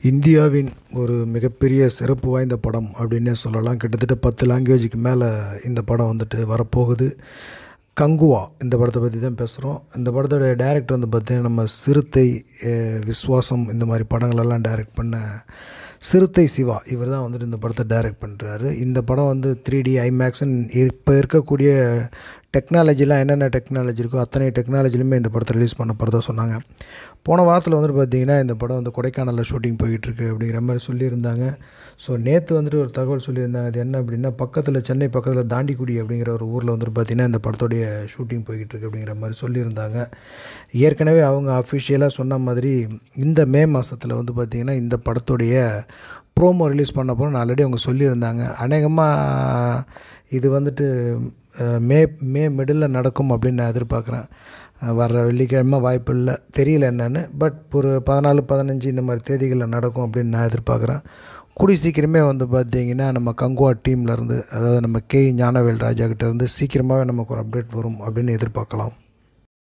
இந்தியாவின் ஒரு மிகப்பெரிய சிறப்பு வாய்ந்த படம் அப்படின்னே சொல்லலாம் கிட்டத்தட்ட பத்து லாங்குவேஜுக்கு மேலே இந்த படம் வந்துட்டு வரப்போகுது கங்குவா இந்த படத்தை பற்றி தான் பேசுகிறோம் இந்த படத்தோட டைரக்டர் வந்து பார்த்திங்கன்னா நம்ம சிறுத்தை அஹ், விஸ்வாசம் இந்த மாதிரி படங்களெல்லாம் டைரக்ட் பண்ண சிறுத்தை சிவா இவர் தான் வந்துட்டு இந்த படத்தை டைரக்ட் பண்ணுறாரு இந்த படம் வந்து த்ரீ டி ஐமேக்ஸ்ன்னு இப்போ இருக்கக்கூடிய டெக்னாலஜிலாம் என்னென்ன டெக்னாலஜி இருக்கோ அத்தனை டெக்னாலஜிலுமே இந்த படத்தை ரிலீஸ் பண்ண போகிறதா சொன்னாங்க போன வாரத்தில் வந்துட்டு பார்த்திங்கன்னா இந்த படம் வந்து கொடைக்கானலில் ஷூட்டிங் போயிட்டுருக்கு அப்படிங்கிற மாதிரி சொல்லியிருந்தாங்க ஸோ நேற்று வந்துட்டு ஒரு தகவல் சொல்லியிருந்தாங்க அது என்ன அப்படின்னா பக்கத்தில் சென்னை பக்கத்தில் தாண்டிக்குடி அப்படிங்கிற ஒரு ஊரில் வந்துட்டு பார்த்திங்கன்னா இந்த படத்தோடைய ஷூட்டிங் போய்கிட்டு இருக்கு அப்படிங்கிற மாதிரி சொல்லியிருந்தாங்க ஏற்கனவே அவங்க அஃபிஷியலாக சொன்ன மாதிரி இந்த மே மாதத்தில் வந்து பார்த்திங்கன்னா இந்த படத்துடைய ப்ரோமோ ரிலீஸ் பண்ண போகிறோம் ஆல்ரெடி அவங்க சொல்லியிருந்தாங்க அநேகமாக இது வந்துட்டு அஹ், மே மே மிடில் நடக்கும் அப்படின்னு நான் எதிர்பார்க்குறேன் அஹ், வர்ற வெள்ளிக்கிழமை வாய்ப்பு இல்லை தெரியல என்னென்னு பட் ஒரு பதினாலு பதினஞ்சு இந்த மாதிரி தேதிகளில் நடக்கும் அப்படின்னு நான் எதிர்பார்க்குறேன் கூடி சீக்கிரமே வந்து பார்த்தீங்கன்னா நம்ம கங்குவா டீம்லேருந்து அதாவது நம்ம கே ஞானவேல் ராஜா கிட்ட இருந்து சீக்கிரமாகவே நமக்கு ஒரு அப்டேட் வரும் அப்படின்னு எதிர்பார்க்கலாம்